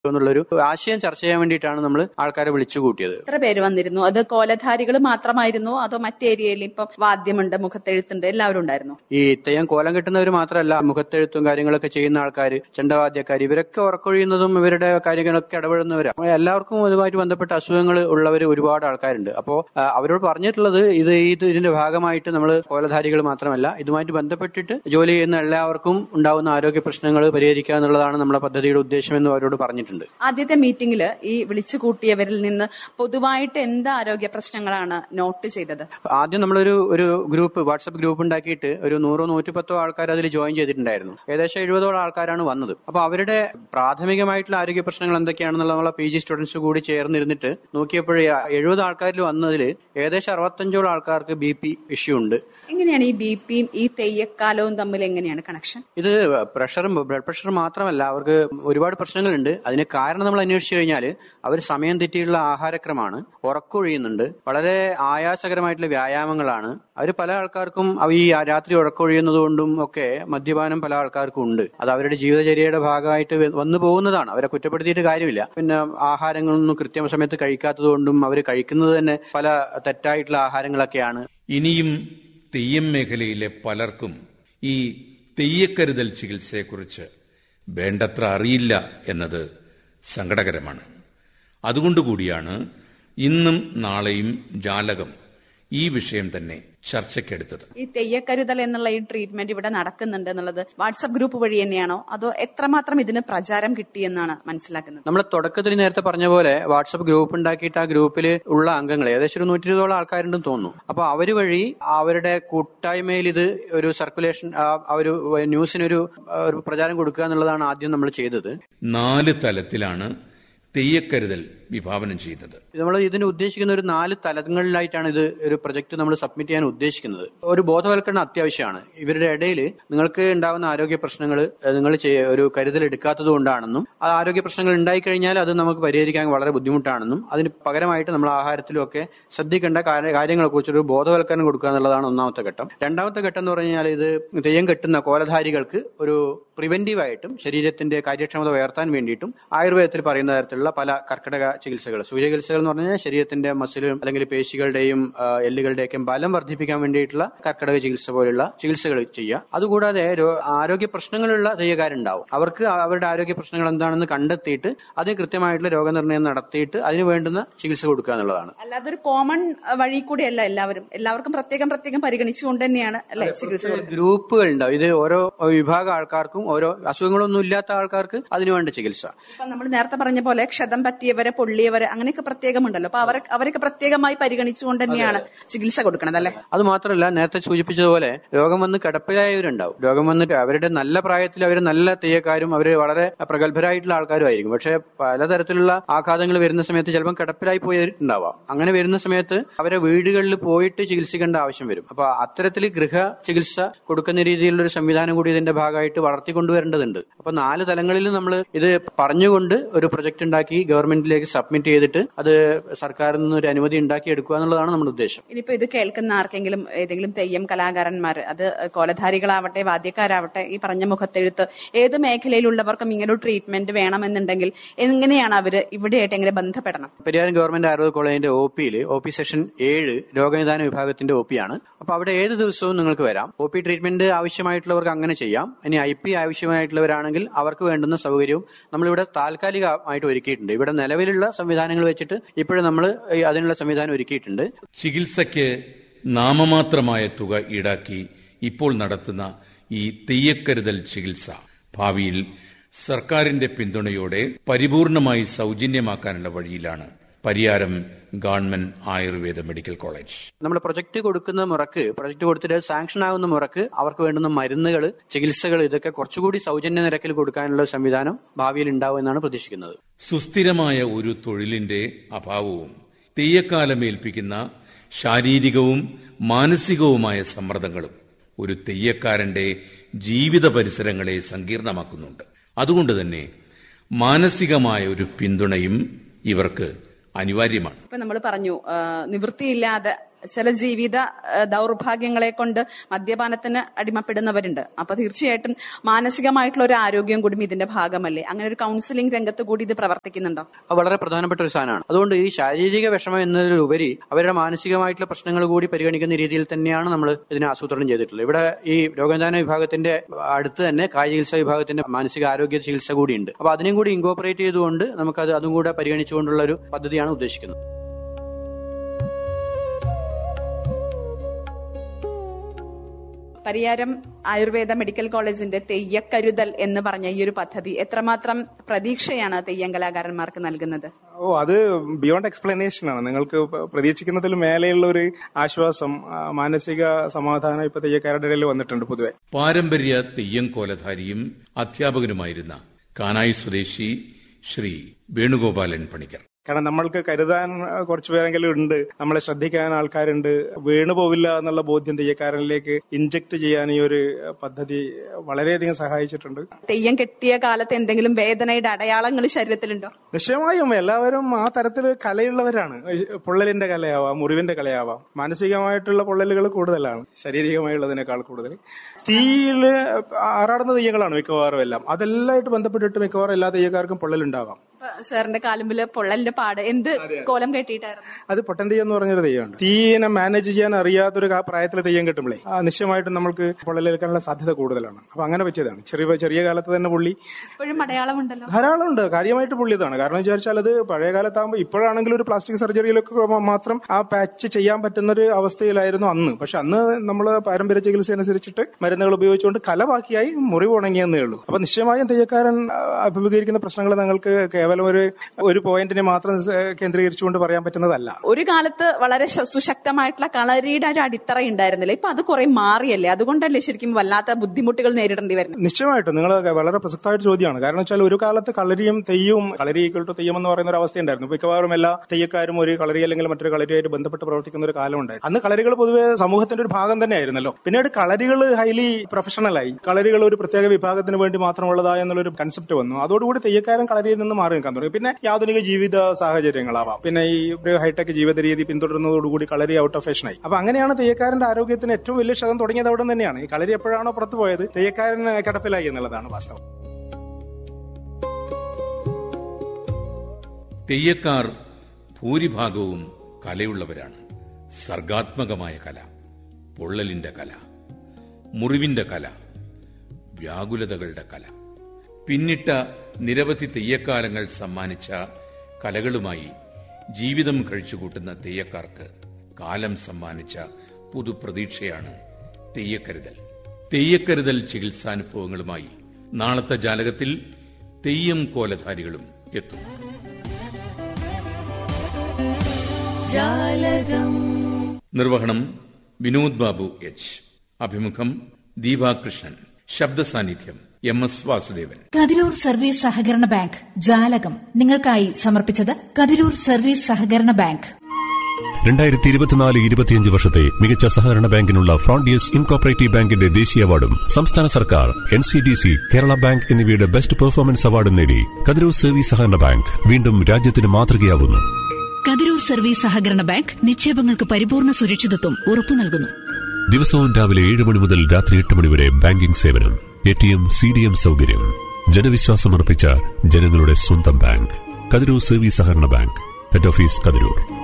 എന്നുള്ളൊരു ആശയം ചർച്ച ചെയ്യാൻ വേണ്ടിയിട്ടാണ് നമ്മൾ ആൾക്കാരെ വിളിച്ചു കൂട്ടിയത് എത്ര പേര് വന്നിരുന്നു അത് കോലധാരികൾ മാത്രമായിരുന്നോ അതോ മറ്റേരിയയിൽ ഇപ്പൊ വാദ്യമുണ്ട് മുഖത്തെഴുത്തുണ്ട് എല്ലാവരും ഉണ്ടായിരുന്നു ഈ തെയ്യം കോലം കെട്ടുന്നവർ മാത്രമല്ല മുഖത്തെഴുത്തും കാര്യങ്ങളൊക്കെ ചെയ്യുന്ന ആൾക്കാർ ചെണ്ടവാദ്യക്കാർ ഇവരൊക്കെ ഉറക്കൊഴിയുന്നതും ഇവരുടെ കാര്യങ്ങളൊക്കെ ഇടപെടുന്നവരാണ് അപ്പോൾ എല്ലാവർക്കും ഇതുമായിട്ട് ബന്ധപ്പെട്ട അസുഖങ്ങൾ ഉള്ളവർ ഒരുപാട് ആൾക്കാരുണ്ട് അപ്പോൾ ആ, അവരോട് പറഞ്ഞിട്ടുള്ളത് ഇത് ഇത് ഇതിന്റെ ഭാഗമായിട്ട് നമ്മൾ കോലധാരികൾ മാത്രമല്ല ഇതുമായിട്ട് ബന്ധപ്പെട്ടിട്ട് ജോലി ചെയ്യുന്ന എല്ലാവർക്കും ഉണ്ടാവുന്ന ആരോഗ്യ പ്രശ്നങ്ങൾ പരിഹരിക്കുക എന്നുള്ളതാണ് നമ്മുടെ പദ്ധതിയുടെ ഉദ്ദേശം എന്ന് അവരോട് പറഞ്ഞിട്ടുണ്ട് ആദ്യത്തെ മീറ്റിംഗിൽ ഈ വിളിച്ചു കൂട്ടിയവരിൽ നിന്ന് പൊതുവായിട്ട് എന്ത് ആരോഗ്യ പ്രശ്നങ്ങളാണ് നോട്ട് ചെയ്തത് ആദ്യം നമ്മളൊരു ഒരു ഗ്രൂപ്പ് വാട്സപ്പ് ഗ്രൂപ്പ് ഉണ്ടാക്കിയിട്ട് ഒരു നൂറോ നൂറ്റിപ്പത്തോ ആൾക്കാർ അതിൽ ജോയിൻ ചെയ്തിട്ടുണ്ടായിരുന്നു ഏകദേശം എഴുപതോളം ആൾക്കാരാണ് വന്നത് അപ്പൊ അവരുടെ പ്രാഥമികമായിട്ടുള്ള ആരോഗ്യ പ്രശ്നങ്ങൾ എന്തൊക്കെയാണെന്നുള്ള നമ്മളെ പി ജി സ്റ്റുഡൻസ് കൂടി ചേർന്നിരുന്നിട്ട് നോക്കിയപ്പോഴേ എഴുപത് ആൾക്കാരിൽ വന്നതിൽ ഏകദേശം അറുപത്തഞ്ചോളം ആൾക്കാർക്ക് ബി പി ഇഷ്യൂ ഉണ്ട് എങ്ങനെയാണ് ഈ ബി പിയും ഈ തെയ്യക്കാലവും തമ്മിൽ എങ്ങനെയാണ് കണക്ഷൻ ഇത് പ്രഷറും ബ്ലഡ് പ്രഷർ മാത്രമല്ല അവർക്ക് ഒരുപാട് പ്രശ്നങ്ങളുണ്ട് അതിന് കാരണം നമ്മൾ അന്വേഷിച്ചു കഴിഞ്ഞാൽ അവർ സമയം തെറ്റിയുള്ള ആഹാരക്രമമാണ് ഉറക്കൊഴിയുന്നുണ്ട് വളരെ ആയാസകരമായിട്ടുള്ള വ്യായാമങ്ങളാണ് അവർ പല ആൾക്കാർക്കും അവ- ഈ രാത്രി ഉറക്കൊഴിയുന്നത് കൊണ്ടും ഒക്കെ മദ്യപാനം പല ആൾക്കാർക്കും ഉണ്ട് അത് അവരുടെ ജീവിതചര്യയുടെ ഭാഗമായിട്ട് വ- വന്നു പോകുന്നതാണ് അവരെ കുറ്റപ്പെടുത്തിയിട്ട് കാര്യമില്ല പിന്നെ ആഹാരങ്ങളൊന്നും കൃത്യസമയത്ത് കഴിക്കാത്തത് കൊണ്ടും അവർ കഴിക്കുന്നത് തന്നെ പല തെറ്റായിട്ടുള്ള ആഹാരങ്ങളൊക്കെയാണ് ഇനിയും തെയ്യം മേഖലയിലെ പലർക്കും ഈ തെയ്യക്കരുതൽ ചികിത്സയെക്കുറിച്ച് വേണ്ടത്ര അറിയില്ല എന്നത് സങ്കടകരമാണ് അതുകൊണ്ടുകൂടിയാണ് ഇന്നും നാളെയും ജാലകം ഈ വിഷയം തന്നെ ചർച്ചയ്ക്കെടുത്തത് ഈ തെയ്യക്കരുതൽ എന്നുള്ള ഈ ട്രീറ്റ്മെന്റ് ഇവിടെ നടക്കുന്നുണ്ട് എന്നുള്ളത് വാട്സ്ആപ്പ് ഗ്രൂപ്പ് വഴി തന്നെയാണോ അതോ എത്രമാത്രം ഇതിന് പ്രചാരം കിട്ടിയെന്നാണ് മനസ്സിലാക്കുന്നത് നമ്മൾ തുടക്കത്തിൽ നേരത്തെ പറഞ്ഞ പോലെ വാട്സപ്പ് ഗ്രൂപ്പ് ഉണ്ടാക്കിയിട്ട് ആ ഗ്രൂപ്പിൽ ഉള്ള അംഗങ്ങൾ ഏകദേശം ഒരു നൂറ്റി ഇരുപതോളം ആൾക്കാരുണ്ടെന്ന് തോന്നുന്നു അപ്പൊ അവര് വഴി അവരുടെ കൂട്ടായ്മയിൽ ഇത് ഒരു സർക്കുലേഷൻ ആ ഒരു ന്യൂസിനൊരു ആ, ഒരു പ്രചാരം കൊടുക്കുക എന്നുള്ളതാണ് ആദ്യം നമ്മൾ ചെയ്തത് നാല് തലത്തിലാണ് തെയ്യക്കരുതൽ വിഭാവനം ചെയ്യുന്നത് നമ്മൾ ഇതിന് ഉദ്ദേശിക്കുന്ന ഒരു നാല് തലങ്ങളിലായിട്ടാണ് ഇത് ഒരു പ്രൊജക്ട് നമ്മൾ സബ്മിറ്റ് ചെയ്യാൻ ഉദ്ദേശിക്കുന്നത് ഒരു ബോധവൽക്കരണം അത്യാവശ്യമാണ് ഇവരുടെ ഇടയിൽ നിങ്ങൾക്ക് ഉണ്ടാവുന്ന ആരോഗ്യ പ്രശ്നങ്ങൾ നിങ്ങൾ ചെയ്യ- ഒരു കരുതൽ എടുക്കാത്തത് കൊണ്ടാണെന്നും ആ ആരോഗ്യ പ്രശ്നങ്ങൾ ഉണ്ടായിക്കഴിഞ്ഞാൽ അത് നമുക്ക് പരിഹരിക്കാൻ വളരെ ബുദ്ധിമുട്ടാണെന്നും അതിന് പകരമായിട്ട് നമ്മൾ ആഹാരത്തിലും ഒക്കെ ശ്രദ്ധിക്കേണ്ട കാര്യങ്ങളെ കുറിച്ചൊരു ബോധവൽക്കരണം കൊടുക്കുക എന്നുള്ളതാണ് ഒന്നാമത്തെ ഘട്ടം രണ്ടാമത്തെ ഘട്ടം എന്ന് പറഞ്ഞു കഴിഞ്ഞാൽ ഇത് തെയ്യം കെട്ടുന്ന കോലധാരികൾക്ക് ഒരു പ്രിവെന്റീവായിട്ടും ശരീരത്തിന്റെ കാര്യക്ഷമത ഉയർത്താൻ വേണ്ടിയിട്ടും ആയുർവേദത്തിൽ പറയുന്ന തരത്തിലുള്ള പല കർക്കിടക ചികിത്സകൾ സൂചികിത്സകൾ എന്ന് പറഞ്ഞാൽ ശരീരത്തിന്റെ മസിലും അല്ലെങ്കിൽ പേശികളുടെയും ആ, എല്ലുകളുടെയൊക്കെ ബലം വർദ്ധിപ്പിക്കാൻ വേണ്ടിയിട്ടുള്ള കർക്കിടക ചികിത്സ പോലുള്ള ചികിത്സകൾ ചെയ്യുക അതുകൂടാതെ രോ- ആരോഗ്യ പ്രശ്നങ്ങളുള്ള തെയ്യക്കാരുണ്ടാവും അവർക്ക് അവരുടെ ആരോഗ്യ പ്രശ്നങ്ങൾ എന്താണെന്ന് കണ്ടെത്തിയിട്ട് അതിന് കൃത്യമായിട്ടുള്ള രോഗനിർണയം നടത്തിയിട്ട് അതിന് വേണ്ടുന്ന ചികിത്സ കൊടുക്കുക എന്നുള്ളതാണ് അല്ലാതെ ഒരു കോമൺ വഴി കൂടിയല്ല എല്ലാവരും എല്ലാവർക്കും പ്രത്യേകം പ്രത്യേകം പരിഗണിച്ചുകൊണ്ട് തന്നെയാണ് അല്ലെ ചികിത്സ കൊടുക്കുന്നത് ഗ്രൂപ്പുകൾ ഉണ്ടാവും ഇത് ഓരോ വിഭാഗം ആൾക്കാർക്കും ഓരോ അസുഖങ്ങളൊന്നും ഇല്ലാത്ത ആൾക്കാർക്ക് അതിനുവേണ്ട ചികിത്സ ഇപ്പൊ നമ്മൾ നേരത്തെ പറഞ്ഞ പോലെ ക്ഷതം പറ്റിയവരെ പൊള്ളിയവരെ അങ്ങനെയൊക്കെ പ്രത്യേകമുണ്ടല്ലോ അപ്പൊ അവർ അവരൊക്കെ പ്രത്യേകമായി പരിഗണിച്ചുകൊണ്ട് തന്നെയാണ് ചികിത്സ കൊടുക്കുന്നത് അല്ലെ അത് മാത്രമല്ല നേരത്തെ സൂചിപ്പിച്ചതുപോലെ രോഗം വന്ന് കിടപ്പിലായവരുണ്ടാവും രോഗം വന്നിട്ട് അവരുടെ നല്ല പ്രായത്തിൽ അവർ നല്ല തെയ്യക്കാരും അവർ വളരെ പ്രഗത്ഭരായിട്ടുള്ള ആൾക്കാരും ആയിരിക്കും പക്ഷെ പലതരത്തിലുള്ള ആഘാതങ്ങൾ വരുന്ന സമയത്ത് ചിലപ്പം കിടപ്പിലായി പോയിട്ടുണ്ടാവാം അങ്ങനെ വരുന്ന സമയത്ത് അവരെ വീടുകളിൽ പോയിട്ട് ചികിത്സിക്കേണ്ട ആവശ്യം വരും അപ്പൊ അത്തരത്തിൽ ഗൃഹ ചികിത്സ കൊടുക്കുന്ന രീതിയിലുള്ള ഒരു സംവിധാനം കൂടി ഇതിന്റെ ഭാഗമായിട്ട് വളർത്തിക്കൊണ്ടുവരേണ്ടതുണ്ട് അപ്പൊ നാല് തലങ്ങളിൽ നമ്മൾ ഇത് പറഞ്ഞുകൊണ്ട് ഒരു പ്രൊജക്ട് ഉണ്ടാക്കി ഗവൺമെന്റിലേക്ക് സബ്മിറ്റ് ചെയ്തിട്ട് അത് സർക്കാരിൽ നിന്ന് ഒരു അനുമതി ഉണ്ടാക്കി എടുക്കുക എന്നുള്ളതാണ് നമ്മുടെ ഉദ്ദേശം ഇനിയിപ്പോ ഇത് കേൾക്കുന്ന ആർക്കെങ്കിലും ഏതെങ്കിലും തെയ്യം കലാകാരന്മാർ അത് കോലധാരികളാവട്ടെ വാദ്യക്കാരാവട്ടെ ഈ പറഞ്ഞ മുഖത്തെഴുത്ത് ഏത് മേഖലയിലുള്ളവർക്കും ഇങ്ങനെ ഒരു ട്രീറ്റ്മെന്റ് വേണമെന്നുണ്ടെങ്കിൽ എങ്ങനെയാണ് അവര് ഇവിടെയായിട്ട് എങ്ങനെ ബന്ധപ്പെടണം പരിയാരം ഗവൺമെന്റ് ആയുർവേദ കോളേജിന്റെ ഒ പിയിൽ ഒ പി സെഷൻ ഏഴ് രോഗനിദാന വിഭാഗത്തിന്റെ ഒ പി ആണ് അപ്പൊ അവിടെ ഏത് ദിവസവും നിങ്ങൾക്ക് വരാം ഒ പി ട്രീറ്റ്മെന്റ് ആവശ്യമായിട്ടുള്ളവർക്ക് അങ്ങനെ ചെയ്യാം ഇനി ഐ പി ആവശ്യമായിട്ടുള്ളവരാണെങ്കിൽ അവർക്ക് വേണ്ടുന്ന സൗകര്യവും നമ്മളിവിടെ താൽക്കാലികമായിട്ട് ഒരുക്കിയിട്ടുണ്ട് ഇവിടെ നിലവിലുള്ള സംവിധാനങ്ങൾ വെച്ചിട്ട് ഇപ്പോഴും നമ്മൾ അതിനുള്ള സംവിധാനം ഒരുക്കിയിട്ടുണ്ട് ചികിത്സയ്ക്ക് നാമമാത്രമായ തുക ഈടാക്കി ഇപ്പോൾ നടത്തുന്ന ഈ തെയ്യക്കരുതൽ ചികിത്സ ഭാവിയിൽ സർക്കാരിന്റെ പിന്തുണയോടെ പരിപൂർണമായി സൗജന്യമാക്കാനുള്ള വഴിയിലാണ് Pariyaram government Ayurveda medical college നമ്മൾ പ്രൊജക്ട് കൊടുക്കുന്ന മുറക്ക് പ്രൊജക്ട് കൊടുത്തിട്ട് സാങ്ഷൻ ആവുന്ന മുറക്ക് അവർക്ക് വേണ്ടുന്ന മരുന്നുകൾ ചികിത്സകൾ ഇതൊക്കെ കുറച്ചുകൂടി സൗജന്യ നിരക്കിൽ കൊടുക്കാനുള്ള സംവിധാനം ഭാവിയിൽ ഉണ്ടാവും എന്നാണ് പ്രതീക്ഷിക്കുന്നത് സുസ്ഥിരമായ ഒരു തൊഴിലിന്റെ അഭാവവും തെയ്യക്കാലമേൽപ്പിക്കുന്ന ശാരീരികവും മാനസികവുമായ സമ്മർദ്ദങ്ങളും ഒരു തെയ്യക്കാരന്റെ ജീവിത പരിസരങ്ങളെ സങ്കീർണമാക്കുന്നുണ്ട് അതുകൊണ്ട് തന്നെ മാനസികമായ ഒരു പിന്തുണയും ഇവർക്ക് അനിവാര്യമാണ് ഇപ്പൊ നമ്മൾ പറഞ്ഞു ആ, നിവൃത്തിയില്ലാതെ ചില ജീവിത ഏഹ്, ദൗർഭാഗ്യങ്ങളെ കൊണ്ട് മദ്യപാനത്തിന് അടിമപ്പെടുന്നവരുണ്ട് അപ്പൊ തീർച്ചയായിട്ടും മാനസികമായിട്ടുള്ള ഒരു ആരോഗ്യം കൂടി ഇതിന്റെ ഭാഗമല്ലേ അങ്ങനെ ഒരു കൗൺസിലിംഗ് രംഗത്ത് കൂടി ഇത് പ്രവർത്തിക്കുന്നുണ്ടോ അത് വളരെ പ്രധാനപ്പെട്ട ഒരു സാധനമാണ് അതുകൊണ്ട് ഈ ശാരീരിക വിഷമം എന്നതിലുപരി അവരുടെ മാനസികമായിട്ടുള്ള പ്രശ്നങ്ങൾ കൂടി പരിഗണിക്കുന്ന രീതിയിൽ തന്നെയാണ് നമ്മൾ ഇതിനെ ആസൂത്രണം ചെയ്തിട്ടുള്ളത് ഇവിടെ ഈ രോഗനിദാന വിഭാഗത്തിന്റെ അടുത്ത് തന്നെ കായ ചികിത്സാ വിഭാഗത്തിന്റെ മാനസിക ആരോഗ്യ ചികിത്സ കൂടിയുണ്ട് അപ്പൊ അതിനെയും കൂടി ഇൻകോപ്പറേറ്റ് ചെയ്തുകൊണ്ട് നമുക്കത് അതും കൂടെ പരിഗണിച്ചുകൊണ്ടുള്ള ഒരു പദ്ധതിയാണ് ഉദ്ദേശിക്കുന്നത് പരിയാരം ആയുർവേദ മെഡിക്കൽ കോളേജിന്റെ തെയ്യക്കരുതൽ എന്ന് പറഞ്ഞ ഈ ഒരു പദ്ധതി എത്രമാത്രം പ്രതീക്ഷയാണ് തെയ്യം കലാകാരന്മാർക്ക് നൽകുന്നത് ഓ അത് ബിയോണ്ട് എക്സ്പ്ലനേഷൻ ആണ് നിങ്ങൾക്ക് പ- പ്രതീക്ഷിക്കുന്നതിൽ മേലെയുള്ള ഒരു ആശ്വാസം ആ, മാനസിക സമാധാനം ഇപ്പൊ തെയ്യക്കാരുടെ ഇടയിൽ വന്നിട്ടുണ്ട് പൊതുവെ പാരമ്പര്യ തെയ്യം കോലധാരിയും അധ്യാപകനുമായിരുന്ന കാനായി സ്വദേശി ശ്രീ വേണുഗോപാലൻ പണിക്കർ കാരണം നമ്മൾക്ക് കരുതാൻ ആ, കുറച്ചു പേരെങ്കിലും ഉണ്ട് നമ്മളെ ശ്രദ്ധിക്കാൻ ആൾക്കാരുണ്ട് വീണു പോവില്ല എന്നുള്ള ബോധ്യം തെയ്യക്കാരനിലേക്ക് ഇൻജക്ട് ചെയ്യാൻ ഈ ഒരു പദ്ധതി വളരെയധികം സഹായിച്ചിട്ടുണ്ട് തെയ്യം കെട്ടിയ കാലത്ത് എന്തെങ്കിലും വേദനയുടെ അടയാളങ്ങൾ ശരീരത്തിലുണ്ടോ നിശ്ചയമായും എല്ലാവരും ആ തരത്തിൽ കലയുള്ളവരാണ് പൊള്ളലിന്റെ കലയാവാം മുറിവിന്റെ കലയാവാം മാനസികമായിട്ടുള്ള പൊള്ളലുകൾ കൂടുതലാണ് ശാരീരികമായുള്ളതിനേക്കാൾ കൂടുതൽ തീയില് ആറാടുന്ന തെയ്യങ്ങളാണ് മിക്കവാറും എല്ലാം അതെല്ലാമായിട്ട് ബന്ധപ്പെട്ടിട്ട് മിക്കവാറും എല്ലാ തെയ്യക്കാർക്കും പൊള്ളലുണ്ടാവാം ഇപ്പൊ സാറിന്റെ കാലുമ്പില് പൊള്ളലിന്റെ പാട് എന്ത് കോലം കെട്ടിയിട്ടായിരുന്നു അത് പൊട്ടൻ തെയ്യം എന്ന് പറഞ്ഞൊരു തെയ്യമുണ്ട് തീയിനെ മാനേജ് ചെയ്യാൻ അറിയാത്തൊരു കാ- പ്രായത്തിൽ തെയ്യം കിട്ടുമ്പോഴേ ആ നിശ്ചയമായിട്ടും നമ്മൾക്ക് പൊള്ളലേൽക്കാനുള്ള സാധ്യത കൂടുതലാണ് അപ്പൊ അങ്ങനെ പറ്റിയതാണ് ചെറിയ ചെറിയ കാലത്ത് തന്നെ പുള്ളി ഇപ്പോഴും അടയാളമുണ്ടല്ലോ ധാരാളം ഉണ്ട് കാര്യമായിട്ട് പുള്ളിയതാണ് കാരണം വിചാരിച്ചാൽ അത് പഴയ കാലത്താകുമ്പോൾ ഇപ്പോഴാണെങ്കിലും ഒരു പ്ലാസ്റ്റിക് സർജറിയിലൊക്കെ മ- മാത്രം ആ പാച്ച് ചെയ്യാൻ പറ്റുന്ന ഒരു അവസ്ഥയിലായിരുന്നു അന്ന് പക്ഷെ അന്ന് നമ്മൾ പാരമ്പര്യ ചികിത്സ അനുസരിച്ചിട്ട് മരുന്നുകൾ ഉപയോഗിച്ചുകൊണ്ട് കല ബാക്കിയായി മുറിവ് ഉണങ്ങിയെന്നേ ഉള്ളൂ അപ്പൊ നിശ്ചയമായും തെയ്യക്കാരൻ ആ, അഭിമുഖീകരിക്കുന്ന പ്രശ്നങ്ങൾ നിങ്ങൾക്ക് കേവലം ഒരു ഒരു പോയിന്റിനെ മാത്രം സ- കേന്ദ്രീകരിച്ചുകൊണ്ട് പറയാൻ പറ്റുന്നതല്ല ഒരു കാലത്ത് വളരെ ശ- സുശക്തമായിട്ടുള്ള കളരിയുടെ ഒരു അടിത്തറ ഉണ്ടായിരുന്നില്ല ഇപ്പൊ അത് കുറെ മാറിയല്ലേ അതുകൊണ്ടല്ലേ ശരിക്കും വല്ലാത്ത ബുദ്ധിമുട്ടുകൾ നേരിടേണ്ടി വരുന്നത് നിശ്ചയമായിട്ടും നിങ്ങൾ വളരെ പ്രസക്തമായിട്ട് ചോദ്യമാണ് കാരണം വെച്ചാൽ ഒരു കാലത്ത് കളരിയും തെയ്യവും കളരി ഈക്വൽ ടു തെയ്യം എന്ന് പറയുന്ന ഒരു അവസ്ഥ ഉണ്ടായിരുന്നു മിക്കവാറും എല്ലാ തെയ്യക്കാരും ഒരു കളരി അല്ലെങ്കിൽ മറ്റൊരു കളരിയായിട്ട് ബന്ധപ്പെട്ട് പ്രവർത്തിക്കുന്ന ഒരു കാലം ഉണ്ടായിരുന്നു അന്ന് കളരികൾ പൊതുവെ സമൂഹത്തിന്റെ ഒരു ഭാഗം തന്നെ ആയിരുന്നല്ലോ പിന്നീട് കളരികൾ ഹൈലി പ്രൊഫഷണലായി കളരികൾ ഒരു പ്രത്യേക വിഭാഗത്തിന് വേണ്ടി മാത്രമുള്ളതായ എന്നുള്ളൊരു കൺസെപ്റ്റ് വന്നു അതോടുകൂടി തെയ്യക്കാരൻ കളരിയിൽ നിന്ന് മാറി നിൽക്കാൻ തുടങ്ങി പിന്നെ ആധുനിക ജീവിത സാഹചര്യങ്ങളാവാം പിന്നെ ഈ ഒരു ഹൈടെക് ജീവിത രീതി പിന്തുടരുന്നതോടുകൂടി കളരി ഔട്ട് ഓഫ് ഫാഷനായി അപ്പൊ അങ്ങനെയാണ് തെയ്യക്കാരന്റെ ആരോഗ്യത്തിന് ഏറ്റവും വലിയ ക്ഷതം തുടങ്ങിയത് അവിടെ നിന്ന് തന്നെയാണ് ഈ കളരി എപ്പോഴാണോ പുറത്തു പോയത് തെയ്യക്കാരൻ കിടപ്പിലായി എന്നുള്ളതാണ് വാസ്തവം തെയ്യക്കാർ ഭൂരിഭാഗവും കലയുള്ളവരാണ് സർഗാത്മകമായ കല പൊള്ളലിന്റെ കല മുറിവിന്റെ കല വ്യാകുലതകളുടെ കല പിന്നിട്ട നിരവധി തെയ്യക്കാലങ്ങൾ സമ്മാനിച്ച കലകളുമായി ജീവിതം കഴിച്ചുകൂട്ടുന്ന തെയ്യക്കാർക്ക് കാലം സമ്മാനിച്ച പുതുപ്രതീക്ഷയാണ് തെയ്യക്കരുതൽ തെയ്യക്കരുതൽ ചികിത്സാനുഭവങ്ങളുമായി നാളത്തെ ജാലകത്തിൽ തെയ്യം കോലധാരികളും എത്തും നിർവഹണം വിനോദ് ബാബു എച്ച് അഭിമുഖം ദീപാകൃഷ്ണൻ ശബ്ദസാന്നിധ്യം M S Vasudevan Kathirur service സഹകരണ ബാങ്ക് ജാലകം നിങ്ങൾക്കായി സമർപ്പിച്ചത് കതിരൂർ സർവീസ് സഹകരണ ബാങ്ക് രണ്ടായിരത്തി ഇരുപത്തിനാല് ഇരുപത്തിയഞ്ച് വർഷത്തെ മികച്ച സഹകരണ ബാങ്കിനുള്ള ഫ്രോണ്ടിയസ് ഇൻകോപ്പറേറ്റീവ് ബാങ്കിന്റെ ദേശീയ അവാർഡും സംസ്ഥാന സർക്കാർ N C D C Kerala bank എന്നിവയുടെ ബെസ്റ്റ് പെർഫോമൻസ് അവാർഡും നേടി കതിരൂർ സർവീസ് സഹകരണ ബാങ്ക് വീണ്ടും രാജ്യത്തിന് മാതൃകയാവുന്നു കതിരൂർ സർവീസ് സഹകരണ ബാങ്ക് നിക്ഷേപങ്ങൾക്ക് പരിപൂർണ സുരക്ഷിതത്വം ഉറപ്പു നൽകുന്നു ദിവസവും രാവിലെ ഏഴ് മണി മുതൽ രാത്രി എട്ട് മണി വരെ ബാങ്കിംഗ് സേവനം A T M C D M സൗകര്യം ജനവിശ്വാസമർപ്പിച്ച ജനങ്ങളുടെ സ്വന്തം ബാങ്ക് കതിരൂർ സർവീസ് സഹകരണ ബാങ്ക് ഹെഡ് ഓഫീസ് കതിരൂർ